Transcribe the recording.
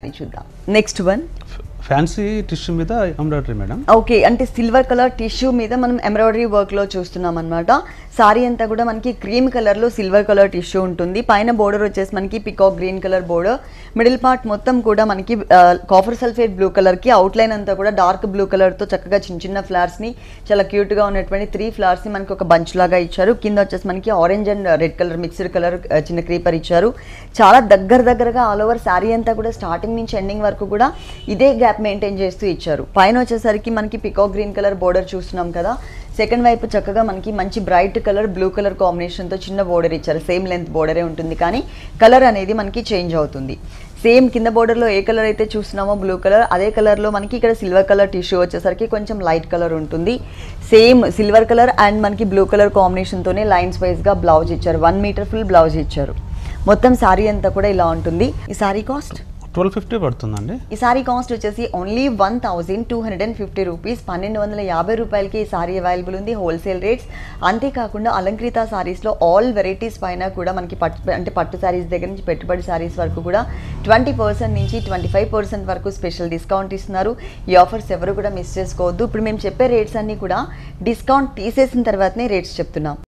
శారీ చూద్దాం next one fancy tissue మీద embroidery madam okay అంటే సిల్వర్ కలర్ టిష్యూ మీద మనం ఎంబ్రాయిడరీ వర్క్లో చూస్తున్నాం అనమాట సారీ అంతా కూడా మనకి క్రీమ్ కలర్లో సిల్వర్ కలర్ టిష్యూ ఉంటుంది పైన బోర్డర్ వచ్చేసి మనకి peacock green colour border middle part మొత్తం కూడా మనకి కాఫర్ సల్ఫేట్ బ్లూ కలర్కి అవుట్లైన్ అంతా కూడా డార్క్ బ్లూ కలర్తో చక్కగా చిన్న చిన్న ఫ్లవర్స్ని చాలా క్యూట్గా ఉన్నటువంటి త్రీ ఫ్లవర్స్ని మనకి ఒక బంచ్ లాగా ఇచ్చారు కింద వచ్చేసి మనకి orange and red colour mixed colour చిన్న క్రీపర్ ఇచ్చారు చాలా దగ్గర దగ్గరగా ఆల్ ఓవర్ శారీ అంతా కూడా స్టార్టింగ్ నుంచి ఎండింగ్ వరకు కూడా ఇదే గ్యాప్ మెయింటైన్ చేస్తూ ఇచ్చారు పైన వచ్చేసరికి మనకి పికాక్ గ్రీన్ కలర్ బోర్డర్ చూస్తున్నాం కదా సెకండ్ వైపు చక్కగా మనకి మంచి బ్రైట్ కలర్ బ్లూ కలర్ కాంబినేషన్తో చిన్న బోర్డర్ ఇచ్చారు సేమ్ లెంత్ బోర్డరే ఉంటుంది కానీ కలర్ అనేది మనకి చేంజ్ అవుతుంది సేమ్ కింద బోర్డర్లో ఏ కలర్ అయితే చూస్తున్నామో బ్లూ కలర్ అదే కలర్లో మనకి ఇక్కడ సిల్వర్ కలర్ టిష్యూ వచ్చేసరికి కొంచెం లైట్ కలర్ ఉంటుంది సేమ్ సిల్వర్ కలర్ అండ్ మనకి బ్లూ కలర్ కాంబినేషన్తోనే లైన్స్ వైజ్గా బ్లౌజ్ ఇచ్చారు వన్ మీటర్ ఫుల్ బ్లౌజ్ ఇచ్చారు మొత్తం శారీ అంతా కూడా ఇలా ఉంటుంది ఈ శారీ కాస్ట్ ట్వెల్వ్ ఫిఫ్టీ పడుతుందండి ఈ సారీ కాస్ట్ వచ్చేసి only one thousand two hundred and fifty rupees పన్నెండు వందల యాభై రూపాయలకి ఈ సారీ అవైలబుల్ ఉంది హోల్సేల్ రేట్స్ అంతేకాకుండా అలంకృత సారీస్లో ఆల్ వెరైటీస్ పైన కూడా మనకి పట్టు అంటే పట్టు సారీస్ దగ్గర నుంచి పెట్టుబడి సారీస్ వరకు కూడా ట్వంటీ పర్సెంట్ నుంచి ట్వంటీ ఫైవ్ పర్సెంట్ వరకు స్పెషల్ డిస్కౌంట్ ఇస్తున్నారు ఈ ఆఫర్స్ ఎవరు కూడా మిస్ చేసుకోవద్దు ఇప్పుడు మేము చెప్పే రేట్స్ అన్నీ కూడా డిస్కౌంట్ తీసేసిన తర్వాతనే రేట్స్ చెప్తున్నాం